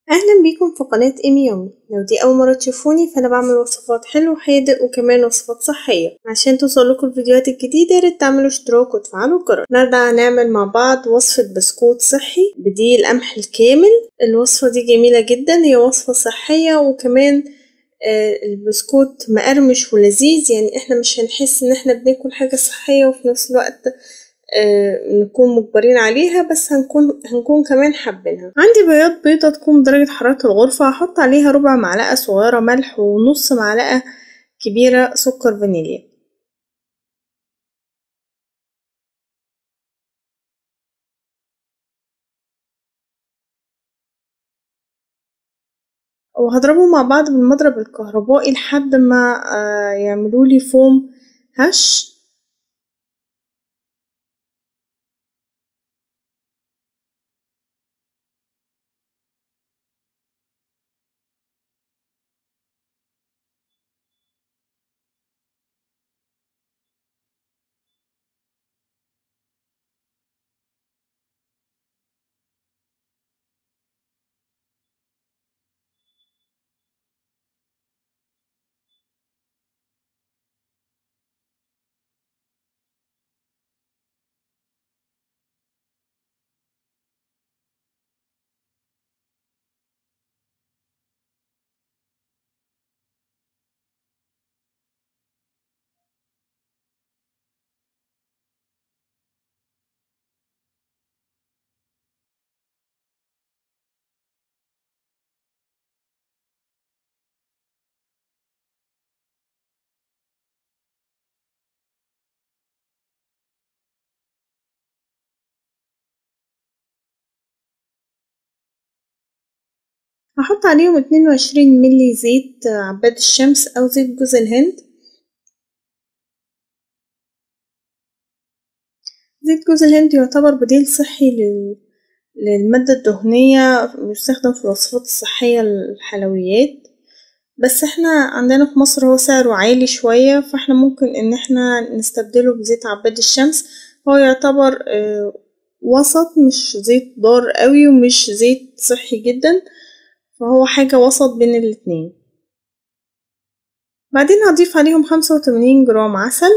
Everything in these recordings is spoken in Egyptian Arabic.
أهلا بيكم في قناة إيمي يومي لو دي أول مرة تشوفوني فأنا بعمل وصفات حلو وحادق وكمان وصفات صحية عشان توصلكوا الفيديوهات الجديدة ياريت تعملوا اشتراك وتفعلوا الجرس النهاردة هنعمل مع بعض وصفة بسكوت صحي بديل القمح الكامل الوصفة دي جميلة جدا هي وصفة صحية وكمان آه البسكوت مقرمش ولذيذ يعني احنا مش هنحس ان احنا بناكل حاجة صحية وفي نفس الوقت آه نكون مجبرين عليها بس هنكون هنكون كمان حابينها عندي بياض بيضة تكون بدرجة حرارة الغرفة هحط عليها ربع معلقة صغيرة ملح ونص معلقة كبيرة سكر فانيليا وهضربهم مع بعض بالمضرب الكهربائي لحد ما آه يعملولي فوم هش هحط عليهم اتنين وعشرين ملي زيت عباد الشمس أو زيت جوز الهند زيت جوز الهند يعتبر بديل صحي لل... للمادة الدهنية بيستخدم في الوصفات الصحية الحلويات بس احنا عندنا في مصر هو سعره عالي شوية فاحنا ممكن ان احنا نستبدله بزيت عباد الشمس هو يعتبر وسط مش زيت ضار قوي ومش زيت صحي جدا فهو حاجة وسط بين الاتنين بعدين هضيف عليهم خمسة وتمانين جرام عسل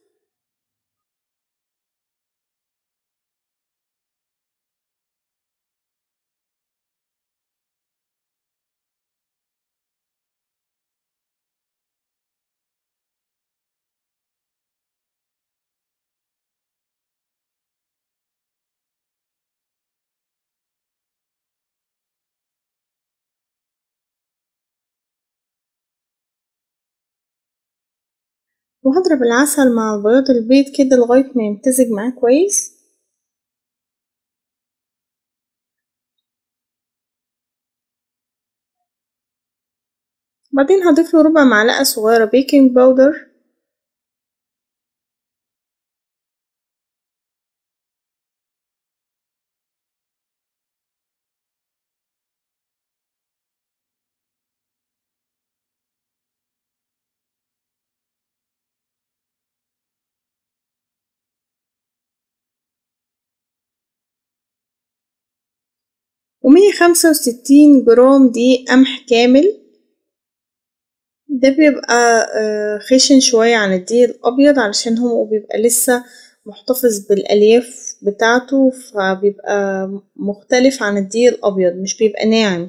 وهضرب العسل مع بياض البيض كده لغاية ما يمتزج معاه كويس بعدين هضيفله ربع معلقة صغيرة بيكنج باودر ومية خمسة وستين جرام دقيق قمح كامل ده بيبقى خشن شوية عن الدقيق الأبيض علشان هو بيبقى لسه محتفظ بالألياف بتاعته فبيبقى مختلف عن الدقيق الأبيض مش بيبقى ناعم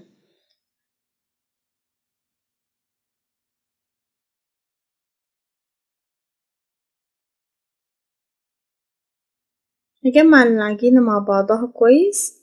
هجمع العجينة مع بعضها كويس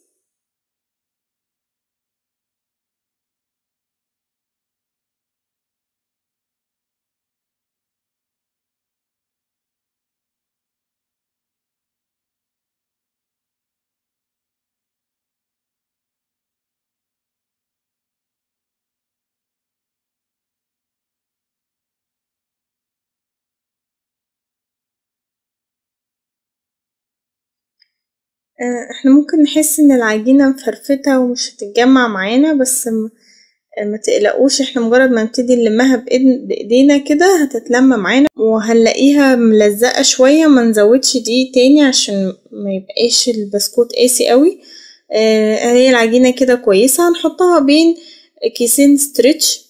احنا ممكن نحس ان العجينة مفرفتة ومش هتتجمع معانا بس ما تقلقوش احنا مجرد ما نبتدي نلمها بايدينا كده هتتلم معانا وهنلاقيها ملزقة شوية ما نزودش دقيق تاني عشان ما يبقاش البسكوت قاسي قوي آه هي العجينة كده كويسة هنحطها بين كيسين ستريتش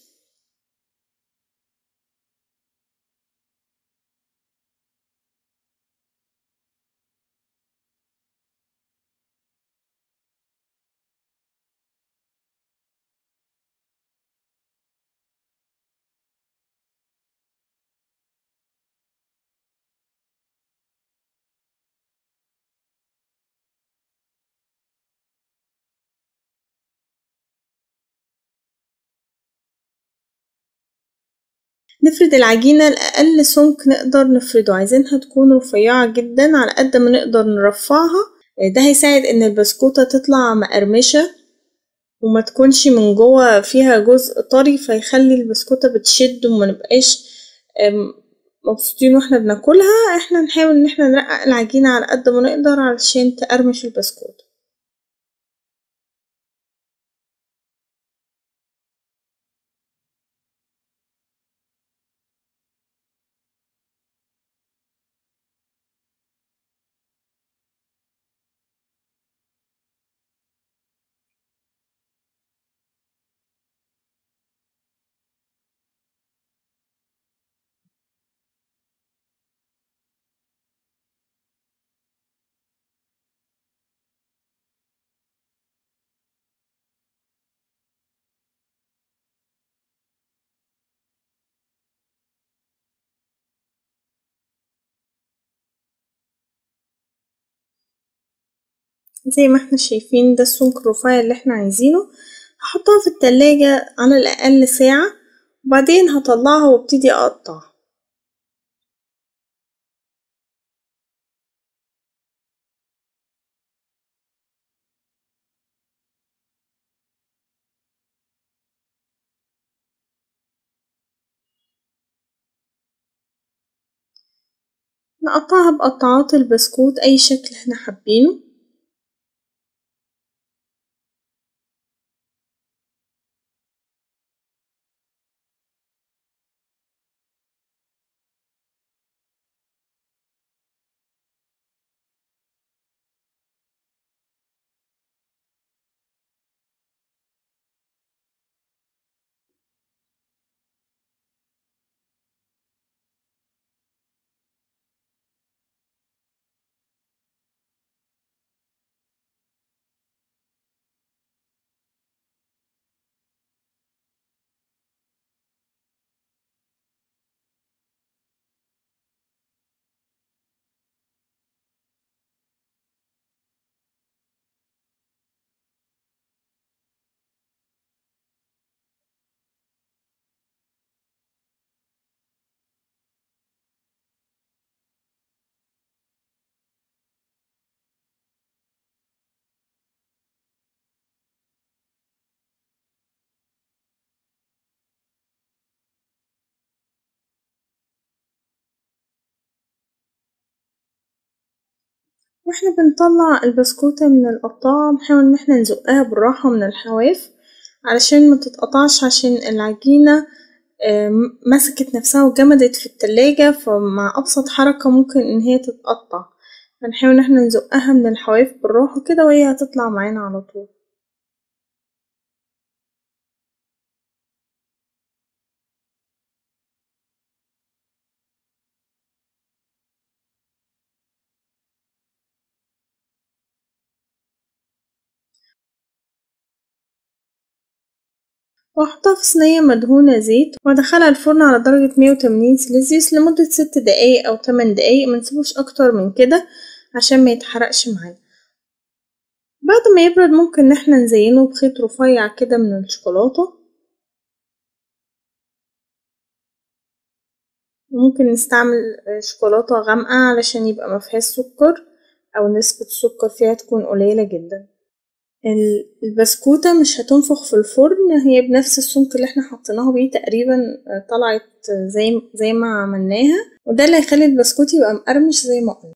نفرد العجينة لأقل سمك نقدر نفرده عايزينها تكون رفيعة جدا على قد ما نقدر نرفعها ده هيساعد ان البسكوتة تطلع مقرمشة وما تكونش من جوه فيها جزء طري فيخلي البسكوتة بتشد وما نبقاش مبسوطين واحنا بناكلها احنا نحاول ان احنا نرقق العجينة على قد ما نقدر علشان تقرمش البسكوتة زي ما احنا شايفين ده السمك الرفيع اللي احنا عايزينه هحطها في التلاجة على الأقل ساعة وبعدين هطلعها وابتدي أقطع نقطعها بقطعات البسكوت أي شكل احنا حابينه واحنا بنطلع البسكوتة من القطاعة نحاول ان احنا نزقها بالراحة من الحواف علشان متتقطعش عشان العجينة مسكت نفسها وجمدت في التلاجة فمع أبسط حركة ممكن إن هي تتقطع فنحاول إن احنا نزقها من الحواف بالراحة كده وهي هتطلع معانا على طول وأحطها في صينية مدهونة زيت وأدخلها الفرن على درجة مية وتمانين سيليزيوس لمدة ست دقايق أو تمن دقايق منسيبوش أكتر من كده عشان ميتحرقش معانا بعد ما يبرد ممكن إن احنا نزينه بخيط رفيع كده من الشوكولاتة وممكن نستعمل شوكولاتة غامقة علشان يبقى مفيهاش سكر أو نسبة السكر فيها تكون قليلة جدا البسكوتة مش هتنفخ في الفرن هي بنفس السمك اللي احنا حطيناها بيه تقريبا طلعت زي زي ما عملناها وده اللي هيخلي البسكوت يبقى مقرمش زي ما قلنا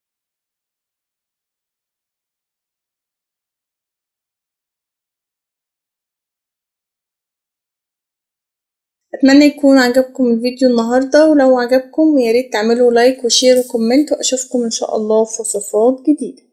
اتمنى يكون عجبكم الفيديو النهاردة ولو عجبكم ياريت تعملوا لايك وشير وكومنت واشوفكم ان شاء الله في وصفات جديدة